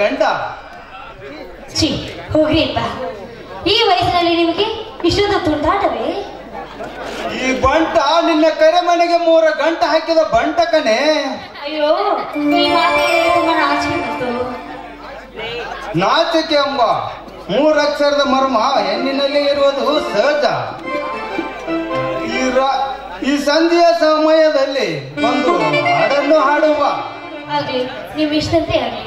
ಗಂಡ ಛೀ ಹೋಗ್ರಿಪ್ಪ ಈ ವಯಸ್ಸಿನಲ್ಲಿ ನಿಮಗೆ ಇಷ್ಟೊಂದು ತುಂಟಾಟವೇ ಈ ಬಂಟ ನಿನ್ನ ಕರೆ ಮನೆಗೆ ಮೂರ ಗಂಟ ಹಾಕಿದ ಬಂಟ ಕಣೆ ಅಯ್ಯೋ ಈ ಮಾತಿಗೆ ತುಂಬಾ ನಾಚಿಕೆ ಬಂತು ನಾಚಿಕೆ ಎಂಬ ಮೂರಕ್ಷರದ ಮರ್ಮ ಹೆಣ್ಣಿನಲ್ಲಿ ಇರುವುದು ಸಹಜ ಈ ರ- ಈ ಸಂಧಿಯ ಸಮಯದಲ್ಲಿ ಒಂದು ಹಾಡನ್ನು ಹಾಡುವ ಆಗ್ಲಿ ನಿಮ್ ಇಷ್ಟಂತೆ ಆಗ್ಲಿ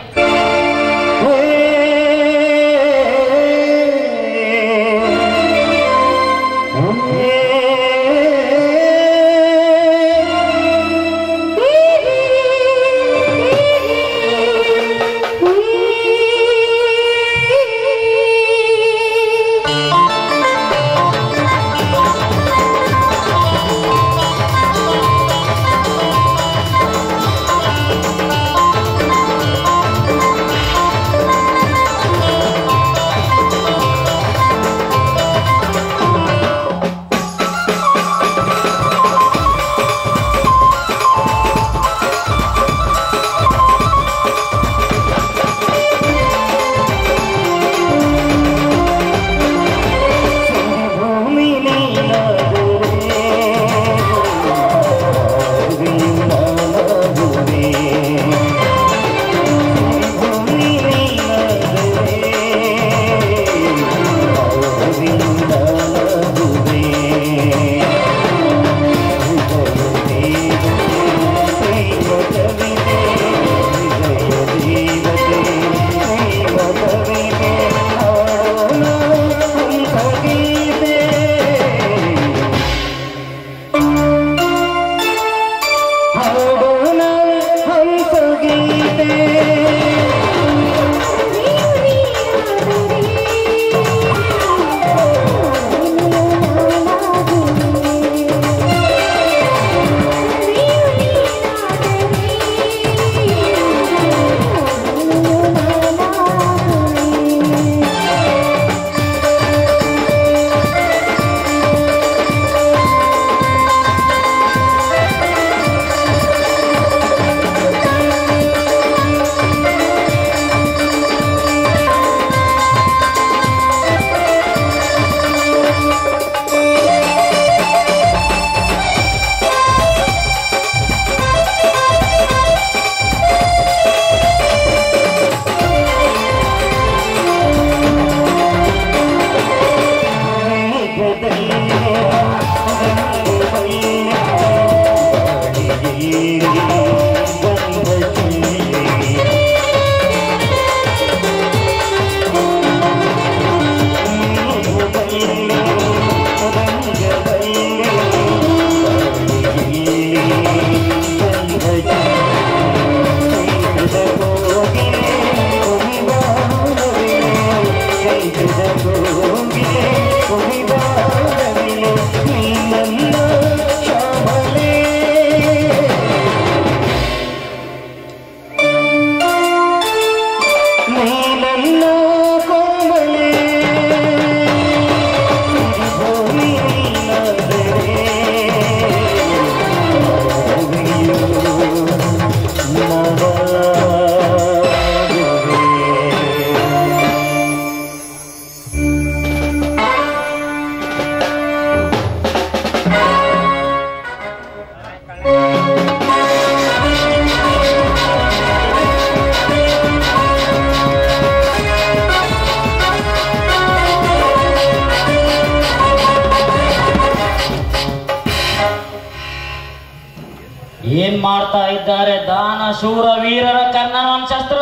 ಏನ್ ಮಾಡ್ತಾ ಇದ್ದಾರೆ ದಾನ ಶೂರ ವೀರರ ಕರ್ಣ ವಂಶಸ್ತ್ರ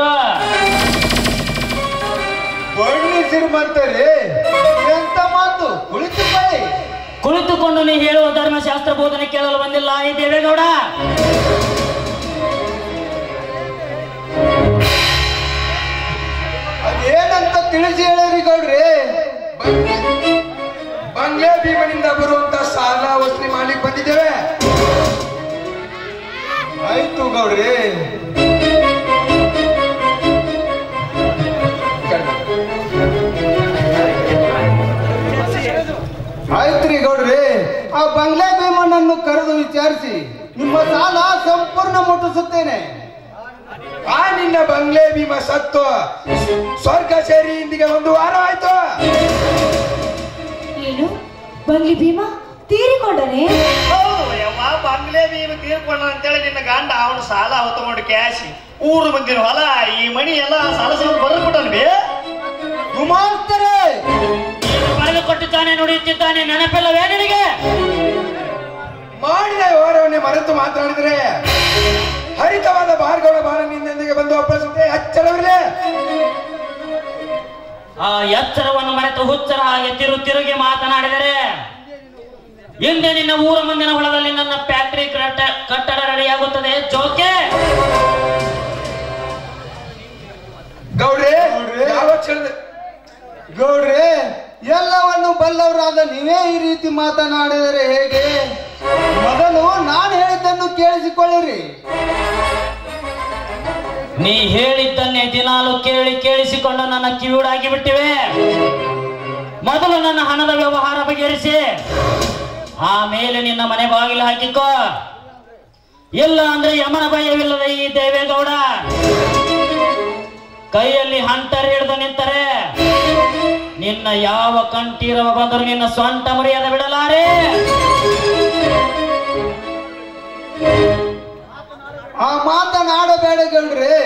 ಬಳ್ಳಿ ಶ್ರೀಮಂತರೇ ಎಂತ ಮಾತು ಕುಳಿತುಕೊಳ್ಳಿ ಕುಳಿತುಕೊಂಡು ನೀ ಹೇಳುವ ಧರ್ಮಶಾಸ್ತ್ರ ಬೋಧನೆ ಕೇಳಲು ಬಂದಿಲ್ಲ ಈ ದೇವೇಗೌಡ ಅದೇನಂತ ತಿಳಿಸಿ ಹೇಳಿರಿ ಗೌಡ್ರಿ ಬಂಗ್ಲೆ ಭೀಮನಿಂದ ಬರುವಂತ ಸಾಲ ವಸೂಲಿ ಮಾಡ್ಲಿಕ್ಕೆ ಬಂದಿದ್ದೇವೆ ಆಯ್ತು ಗೌಡ್ರಿ ಆಯ್ತ್ರಿ ಗೌಡ್ರಿ ಆ ಬಂಗ್ಲೆ ಭೀಮಣ್ಣನ್ನು ಕರೆದು ವಿಚಾರಿಸಿ ನಿಮ್ಮ ಸಾಲ ಸಂಪೂರ್ಣ ಮುಟ್ಟಿಸುತ್ತೇನೆ ಆ ನಿನ್ನ ಬಂಗ್ಲೆ ಭೀಮ ಸತ್ತು ಸ್ವರ್ಗ ಸೇರಿ ಇಂದಿಗೆ ಒಂದು ವಾರ ಆಯ್ತು ಏನು ಬಂಗ್ಲಿ ಭೀಮಾ ತೀರಿಕೊಂಡನೆ ಹೌದು ಯವ್ವ ಬಂಗ್ಲೆ ನೀನು ತೀರ್ಕೊಂಡ ಅಂತೇಳಿ ನಿನ್ನ ಗಂಡ ಅವನು ಸಾಲ ಹೊತ್ತಕೊಂಡು ಕ್ಯಾಶ್ ಊರು ಬಂದಿನ ಹೊಲ ಈ ಮಣಿ ಎಲ್ಲ ಸಾಲ ಸಾಲ ಬರ್ಬಿಟ್ಟಲ್ವೇ ಗುಮಾಸ್ತರೇ ಬರೆದು ಕೊಟ್ಟಿದ್ದಾನೆ ನುಡಿಯುತ್ತಿದ್ದಾನೆ ನೆನಪಿಲ್ಲವೇ ನಿನಗೆ ಮಾಡಿದ ವ್ಯವಹಾರವನ್ನೇ ಮರೆತು ಮಾತನಾಡಿದರೆ ಹರಿತವಾದ ಬಾರ್ಗೌಡ ಬಾಲ ನಿನ್ನೊಂದಿಗೆ ಬಂದು ಒಪ್ಪಿಸುತ್ತೆ ಅಚ್ಚರವಿರಲೇ ಆ ಎಚ್ಚರವನ್ನು ಮರೆತು ಹುಚ್ಚರ ಹಾಗೆ ತಿರು ತಿರುಗಿ ಮಾತನಾಡಿದರೆ ಹಿಂದೆ ನಿನ್ನ ಊರ ಮುಂದಿನ ಹೊಲದಲ್ಲಿ ನನ್ನ ಫ್ಯಾಕ್ಟರಿ ಕಟ್ಟಡ ರೆಡಿಯಾಗುತ್ತದೆ ಜೋಕೆ ಗೌಡ್ರೆ ಗೌಡ್ರೆ. ಯಾವ ಕ್ಷಣದ ಗೌಡ್ರೆ ಎಲ್ಲವನ್ನು ಬಲ್ಲವರಾದ ನೀವೇ ಈ ರೀತಿ ಮಾತನಾಡಿದರೆ ಹೇಗೆ ಮೊದಲು ನಾನು ಹೇಳಿದ್ದನ್ನು ಕೇಳಿಸಿಕೊಳ್ಳಿರಿ ನೀ ಹೇಳಿದ್ದನ್ನೇ ದಿನಾಲು ಕೇಳಿ ಕೇಳಿಸಿಕೊಂಡು ನನ್ನ ಕಿವಿಡಾಗಿ ಬಿಟ್ಟಿವೆ ಮೊದಲು ನನ್ನ ಹಣದ ವ್ಯವಹಾರ ಬಗೆಹರಿಸಿ ಆಮೇಲೆ ನಿನ್ನ ಮನೆ ಬಾಗಿಲು ಹಾಕಿಕೋ ಇಲ್ಲ ಅಂದ್ರೆ ಯಮನ ಭಯವಿಲ್ಲದ ಈ ದೇವೇಗೌಡ ಕೈಯಲ್ಲಿ ಹಂಟರ್ ಹಿಡಿದು ನಿಂತರೆ ನಿನ್ನ ಯಾವ ಕಂಠೀರವ ಬಂದರೂ ನಿನ್ನ ಸ್ವಂತ ಮರ್ಯಾದೆ ಬಿಡಲಾರೆ ಆ ಮಾತನಾಡಬೇಡ ಗೌಡ್ರೆ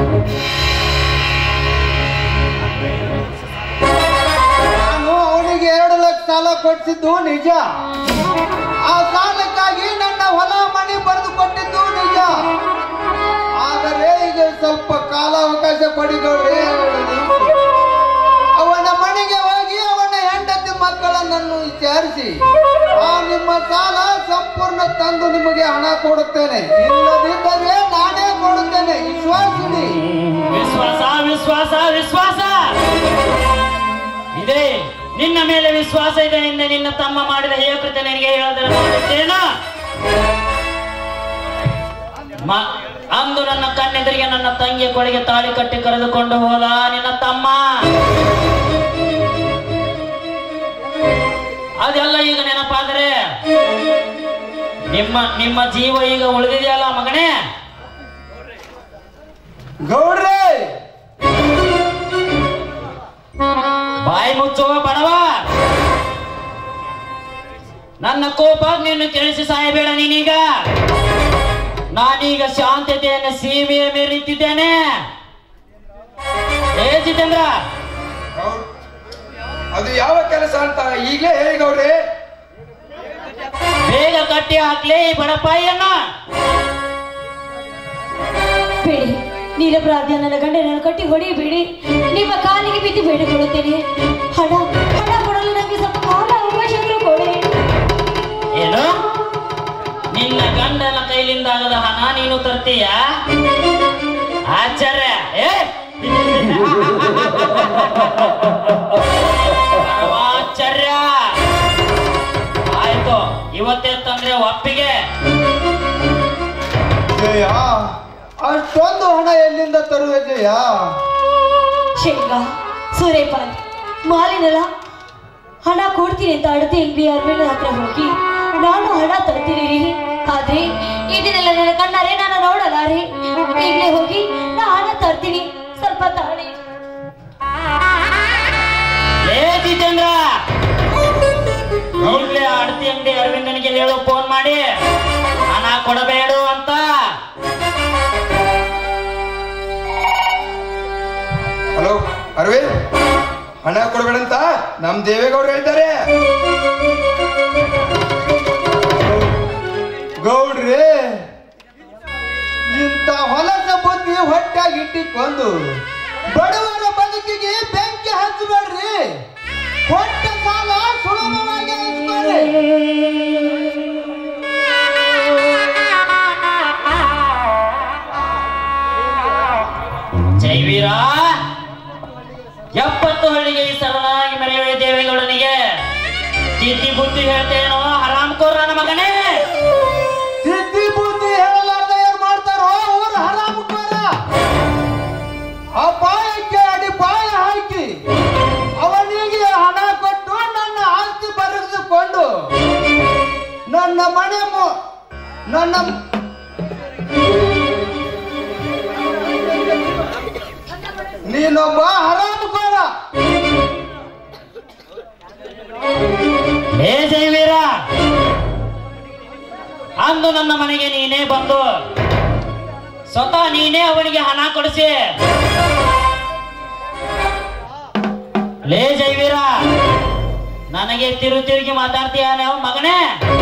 ನಾನು ಅವನಿಗೆ ಎರಡು ಲಕ್ಷ ಸಾಲ ಕೊಡಿಸಿದ್ದು ನಿಜ ಆ ಸಾಲಕ್ಕಾಗಿ ನನ್ನ ಹೊಲ ಮನೆ ಬರೆದು ಕೊಟ್ಟಿದ್ದು ನಿಜ ಆದರೆ ಈಗ ಸ್ವಲ್ಪ ಕಾಲಾವಕಾಶ ಕೊಡಿ ಗೌಡ್ರೆ ಎರಡು ನಿಮಿಷ. ಅವನ ಮನೆಗೆ ಹೋಗಿ ಅವನ ಹೆಂಡತಿ ಮಕ್ಕಳನ್ನು ವಿಚಾರಿಸಿ ಆ ನಿಮ್ಮ ಸಾಲ ಸಂಪೂರ್ಣ ತಂದು ನಿಮಗೆ ಹಣ ಕೊಡುತ್ತೇನೆ ಇಲ್ಲದಿದ್ದರೆ ನಾನೇ ಕೊಡುತ್ತೇನೆ ವಿಶ್ವಾಸಿನಿ ವಿಶ್ವಾಸ ವಿಶ್ವಾಸ ವಿಶ್ವಾಸ ಇದೆ ನಿನ್ನ ಮೇಲೆ ವಿಶ್ವಾಸ ಇದೆ ನಿನ್ನ ನಿನ್ನ ತಮ್ಮ ಮಾಡಿದ ಹೇಕೃತ್ಯ ನಿನಗೆ ಹೇಳಿದರೆ ಮಾಡುತ್ತೇನೋ ಮ- ಅಂದು ನನ್ನ ಕಣ್ಣೆದುರಿಗೆ ನನ್ನ ತಂಗಿಯ ಕೊಡೆಗೆ ತಾಳಿ ಕಟ್ಟಿ ಕರೆದುಕೊಂಡು ಹೋದ ನಿನ್ನ ತಮ್ಮ ಅದೆಲ್ಲ ಈಗ ನೆನಪಾದರೆ ನಿಮ್ಮ ನಿಮ್ಮ ಜೀವ ಈಗ ಉಳಿದಿದೆಯಲ್ಲ ಮಗನೇ ಗೌಡ್ರೆ ಬಾಯಿ ಮುಚ್ಚುವ ಬಡವ ನನ್ನ ಕೋಪ ನಿನ್ನ ತಿಳಿಸಿ ಸಾಯಬೇಡ ನೀನೀಗ ನಾನೀಗ ಶಾಂತತೆಯನ್ನು ಸೀಮೆಯ ಮೇಲೆ ನಿಂತಿದ್ದೇನೆ ಏ ಜಿತೇಂದ್ರ ಗೌಡ್- ಅದು ಯಾವ ಕೆಲಸ ಅಂತ ಈಗಲೇ ಹೇಳಿ ಗೌಡ್ರೆ ಬೇಗ ಕಟ್ಟಿ ಹಾಕ್ಲಿ ಈ ಬಡಪಾಯಿಯನ್ನ ಬೇಡಿ ನಿರಪರಾಧಿಯ ನನ್ನ ಗಂಡನನ್ನು ಕಟ್ಟಿ ಹೊಡೆಯಬೇಡಿ ನಿಮ್ಮ ಕಾಲಿಗೆ ಬಿದ್ದು ಬೇಡಿಕೊಳ್ಳುತ್ತೇನೆ ಹಣ ಹಣ ಕೊಡಲು ನನಗೆ ಸ್ವಲ್ಪ ಕಾಲ ಅವಕಾಶಗಳು ಕೊಡಿ ಏನು ನಿನ್ನ ಗಂಡನ ಕೈಲಿಂದಾಗದ ಹಣ ನೀನು ತರ್ತೀಯ ಆಚಾರ್ಯ ಏ ಆಚಾರ್ಯ ಆಯ್ತು ಇವತ್ತೇ ತಂದ್ರೆ ಒಪ್ಪಿಗೆ ಜಯ ಅಷ್ಟೊಂದು ಹಣ ಎಲ್ಲಿಂದ ತರುವೆ ಜಯ ಶೇಂಗಾ ಸೂರ್ಯಪಾನ್ ಮಾಲಿನಲ್ಲ ಹಣ ಕೊಡ್ತೀನಿ ಅಂತ ಅಡತೆ ಅಂಗಡಿ ಅರ್ಮೇನ ಹತ್ರ ಹೋಗಿ ನಾನು ಹಣ ತರ್ತೀನಿ ರೀ ಆದ್ರೆ ಇದನ್ನೆಲ್ಲ ನನ್ನ ಕಣ್ಣಾರೆ ನಾನು ನೋಡಲಾರೆ ಈಗಲೇ ಹೋಗಿ ನಾ ಹಣ ತರ್ತೀನಿ ಸ್ವಲ್ಪ ತಾಳಿ ಏ ಜಿತೇಂದ್ರ ಈಗಲೇ ಆಡ್ತಿ ಅಂಗಡಿ ಅರವಿಂದನಿಗೆ ಹೇಳು ಫೋನ್ ಮಾಡಿ ಹಣ ಕೊಡಬೇಡು ಅಂತ ಹಲೋ ಅರವಿಂದ್ ಹಣ ಕೊಡಬೇಡಂತ ನಮ್ ದೇವೇಗೌಡರು ಹೇಳ್ತಾರೆ ಗೌಡ್ರೆ ಇಂಥ ಹೊಲಸ ಬುದ್ಧಿ ಹೊಟ್ಟಾಗಿ ಇಟ್ಟಿಕೊಂಡು ಬಡವರ ಬದುಕಿಗೆ ಬೆಂಕಿ ಹಚ್ಚಬೇಡ್ರಿ ಕೊಟ್ಟ ಸಾಲ ಸುಲಭವಾಗಿ ಇಸ್ಕೊಳ್ರಿ. ಜೈವೀರ ಎಪ್ಪತ್ತು ಹಳ್ಳಿಗೆ ಈ ಸರಳಾಗಿ ಮೆರೆಯುವ ದೇವೇಗೌಡನಿಗೆ ತಿದ್ದಿ ಬುದ್ಧಿ ಹೇಳ್ತೇನೋ ಹರಾಮ್ ಕೋರ್ರನ ಮಗನೇ ಸಿದ್ಧಿ ಬುದ್ಧಿ ಹೇಳಲಾರ್ದ ಏನ್ ಮಾಡ್ತಾರೋ ಊರ ಹರಾಮುಕಾರ ಅಪಾಯಕ್ಕೆ ಅಡಿ ಪಾಯ ಹಾಕಿ ಅವನಿಗೆ ಹಣ ಕೊಟ್ಟು ನನ್ನ ಆಸ್ತಿ ಬರೆಸಿಕೊಂಡು ನನ್ನ ಮನೆ ಮು- ನನ್ನ ನೀನೊಬ್ಬ ಹರಾಮಕೋರ ಹೇ ಜೈವೀರ ಅಂದು ನನ್ನ ಮನೆಗೆ ನೀನೇ ಬಂದು ಸ್ವತಃ ನೀನೇ ಅವನಿಗೆ ಹಣ ಕೊಡಿಸಿ ಲೇ ಜೈವೀರ ನನಗೆ ತಿರು ತಿರುಗಿ ಮಾತಾಡ್ತೀಯ ನಾವು ಮಗನೇ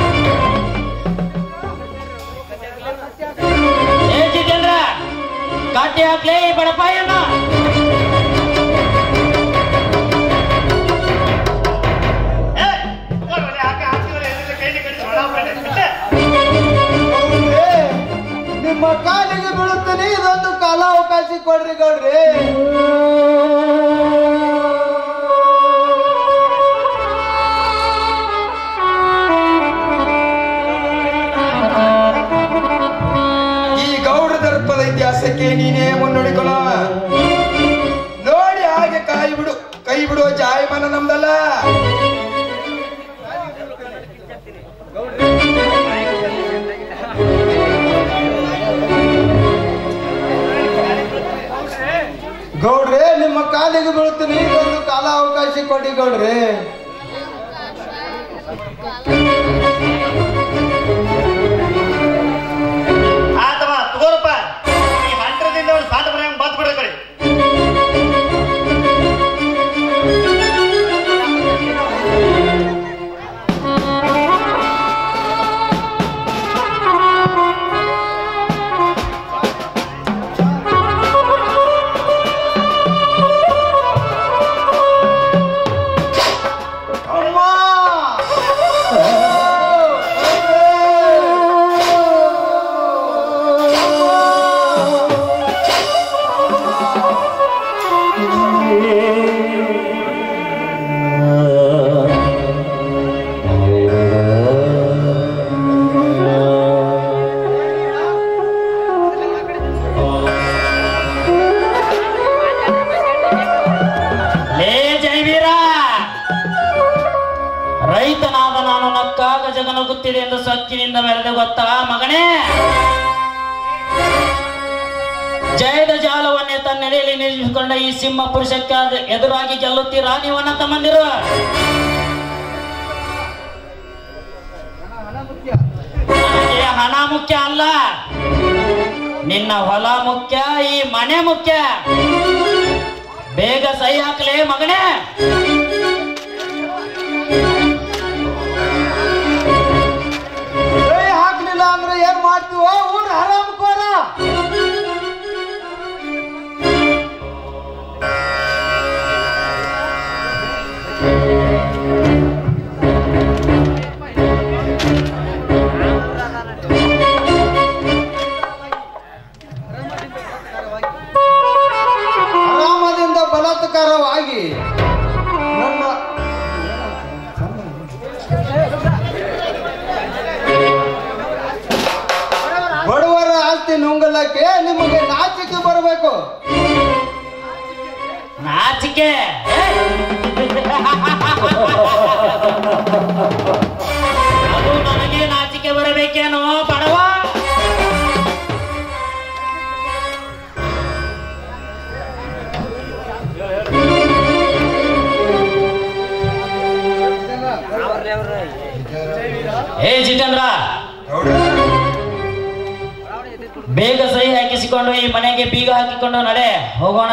ಏ ಜಿತೇಂದ್ರ ಕಟ್ಟಿ ಹಾಕ್ಲೇ ಈ ಬಡಪಾಯನ್ನ ಏ, ನೋಡ್ರಿ, ಹಾಗೆ ಹಾಕಿದ್ರೆ ಎಲ್ಲಿಂದ ಕೈಲಿ ಕಡಿಸಿ ಹೊಳ ಬೇಡ. ಬಿಟ್ಟೆ. ಗೌಡ್ರೆ, ನಿಮ್ಮ ಕಾಲಿಗೆ ಬೀಳುತ್ತೀನಿ ಇದೊಂದು ಕಾಲಾವಕಾಶ ಕೊಡ್ರಿ ಗೌಡ್ರಿ ಈ ಗೌಡ ದರ್ಪದ ಇತಿಹಾಸಕ್ಕೆ ನೀನೇ ಮುನ್ನಡೆಕೊಳ ನೋಡಿ ಹಾಗೆ ಕಾಯಿ ಬಿಡು ಕೈ ಬಿಡುವ ಜಾಯಮಾನ ನಮ್ದಲ್ಲ ಗೌಡ್ರೆ ನಿಮ್ಮ ಕಾಲಿಗೆ ಬೀಳುತ್ತೀನಿ ಇದೊಂದು ಕಾಲಾವಕಾಶ ಕೊಡಿ ಗೌಡ್ರಿ ಆತಮ್ಮ ತಗೋರಪ್ಪ ಈ ಹಂಟ್ರದಿಂದ ಒಂದು ಪಾಠ ಬರೆಯಂಗ್ ಬಾತ್ ಬಿಡ್ರಿ ಕಡೆ ಅಮ್ಮ ಲೇ ಜೈವೀರ ರೈತನಾದ ನಾನು ನಕ್ಕಾಗ ಜಗನಗುತ್ತಿದೆ ಎಂದು ಸೊಕ್ಕಿನಿಂದ ಮೆರೆದು ಗೊತ್ತಾ ಮಗನೇ ಜಯದ ಜಾಲವನ್ನೇ ತನ್ನೆಡೆಯಲ್ಲಿ ನಿಲ್ಲಿಸಿಕೊಂಡ ಈ ಸಿಂಹ ಪುರುಷಕ್ಕೆ ಅದ್- ಎದುರಾಗಿ ಗೆಲ್ಲುತ್ತೀರಾ ನೀವು ಅಣ್ಣ ತಮ್ಮಂದಿರು ನನಗೆ ಹಣ ಮುಖ್ಯ ಅಲ್ಲ ನಿನ್ನ ಹೊಲ ಮುಖ್ಯ ಈ ಮನೆ ಮುಖ್ಯ ಬೇಗ ಸಹಿ ಹಾಕ್ಲೇ ಮಗನೇ ಸಹಿ ಹಾಕ್ಲಿಲ್ಲ ಅಂದ್ರೆ ಏನ್ ಮಾಡ್ತೀವೋ ಊರ್ ಹರಾಮ್ಕೋರ ಹರಾಮದಿಂದ ಬಲಾತ್ಕಾರವಾಗಿ ನನ್ನ ಬಡವರ ಆಸ್ತಿ ನುಂಗಲಕ್ಕೆ ನಿಮಗೆ ನಾಚಿಕೆ ಬರಬೇಕು ನಾಚಿಕೆ ಅದು ನನಗೆ ನಾಚಿಕೆ ಬರಬೇಕೇನೋ ಬಡವ ಏ ಜಿತೇಂದ್ರ ಬೇಗ ಸಹಿ ಹಾಕಿಸಿಕೊಂಡು ಈ ಮನೆಗೆ ಬೀಗ ಹಾಕಿಕೊಂಡು ನಡೆ ಹೋಗೋಣ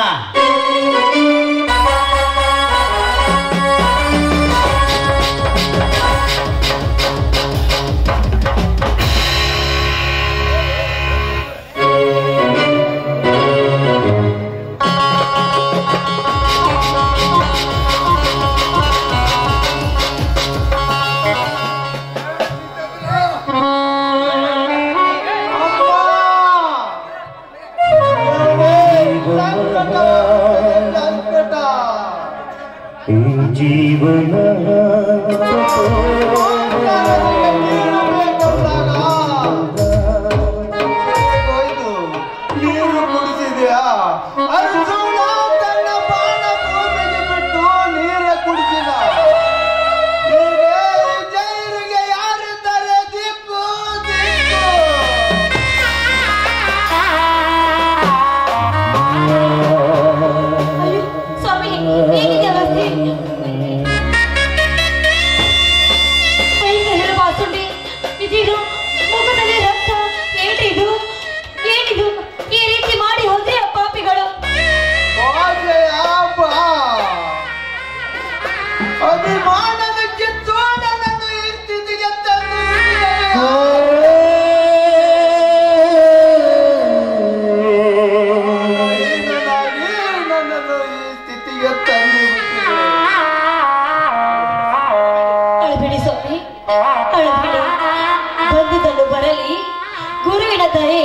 ಅಮ್ಮ! ಸಂಕಟ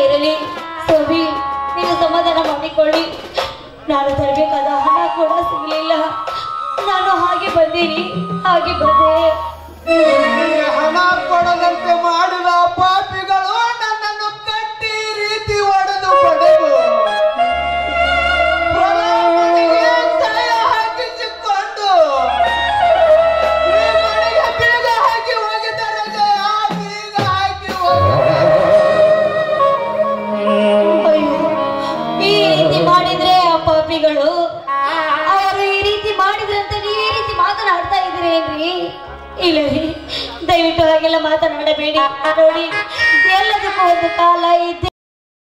ಇರಲಿ ಸ್ವಾಮಿ ನೀವು ಸಮಾಧಾನ ಮಾಡಿಕೊಳ್ಳಿ ನಾನು ತರಬೇಕಾದ ಹಣ ಕೂಡ ಸಿಗಲಿಲ್ಲ ನಾನು ಹಾಗೆ ಬಂದೀನಿ ಹಾಗೆ ಬಂದೆ ನಿನಗೆ ಹಣ ಕೊಡದಂತೆ ಮಾಡಿದ ಪಾಪಿಗಳು ನನ್ನನ್ನು ಕಟ್ಟಿ ಈ ರೀತಿ ಒಡೆದು ಪಡೆದು ಪ್ರಲಾಪನಿಗೆ ಸಹಾಯ ಹಾಕಿಸಿಕೊಂಡು ಈ ಮನೆಗೆ ಬೀಗ ಹಾಕಿ ಹೋಗಿದ್ದಾರೆ ಜಯ, ಬೀಗ ಹಾಕಿ ಹೋಗಿದ್ದಾರೆ ಅಯ್ಯೋ ಈ ರೀತಿ ಮಾಡಿದ್ರೆ ಆ ಪಾಪಿಗಳು ಅವರು ಈ ರೀತಿ ಮಾಡಿದ್ರಂತ ನೀವು ಈ ರೀತಿ ಮಾತನಾಡ್ತಾ ಇದ್ದೀರೇನ್ರಿ ಇಲ್ಲ ರೀ ದಯವಿಟ್ಟು ಹಾಗೆಲ್ಲ ಮಾತನಾಡಬೇಡಿ ನೋಡಿ ಎಲ್ಲದಕ್ಕೂ ಒಂದು ಕಾಲ ಇದ್ದೇ